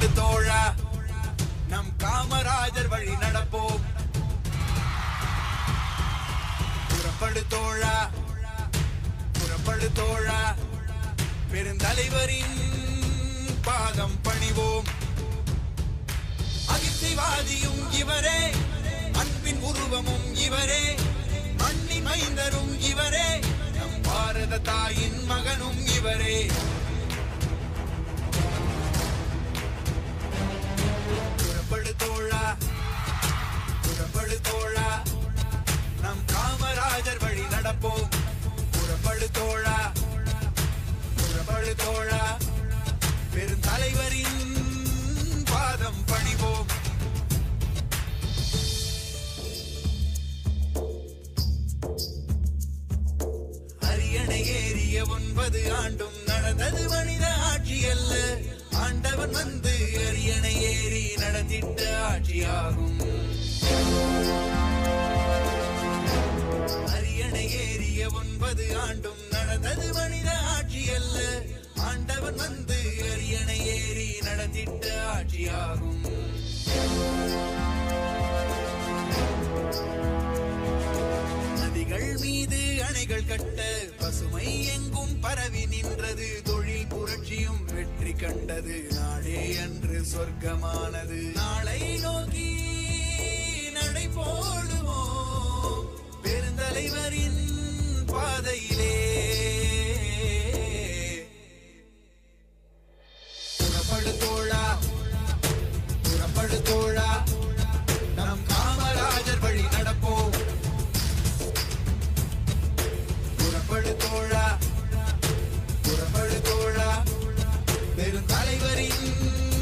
புறப்படு தோழா நம் காமராஜர் வழி நடப்போம் புறப்படு தோழா புறப்படு தோழா பெருந்தலைவரின் பாதம் பணிவோம் அகிம்சைவாதியும் இவரே அன்பின் உருவமும் இவரே மண்ணின் மைந்தரும் இவரே நம் பாரத தாயின் மகனும் இவரே புறப்படு தோழா புறப்படு தோழா நம் காமராஜர் வழி நடப்போம் புறப்படு தோழா புறப்படு தோழா பெருந்தலைவரின் பாதம் பணிவோம் அரியணை ஏறிய ஒன்பது ஆண்டும் நடந்தது மனித ஆட்சி அல்ல ஆண்டவன் வந்து அரியணை ஏறி நடத்திட்ட ஆட்சியாகும் அரியணை ஏறிய ஒன்பது ஆண்டும் நடந்தது மனித ஆட்சி அல்ல ஆண்டவன் வந்து அரியணை ஏறி நடத்திட்ட ஆட்சியாகும் நதிகள் மீது அணைகள் கட்ட பசுமை எங்கும் பரவி நின்றது தொழில் புரட்சியும் வெற்றி கண்டது நாடே அன்று சொர்க்கமானது நாளை நோக்கி நடை போடுவோம் பெருந்தலைவரின் பாதையிலே புறப்படு தோழா புறப்படு தோழா நம் காமராஜர் வழி நடப்போம் புறப்படு தோழா புறப்படு தோழா பெருந்தலைவரின்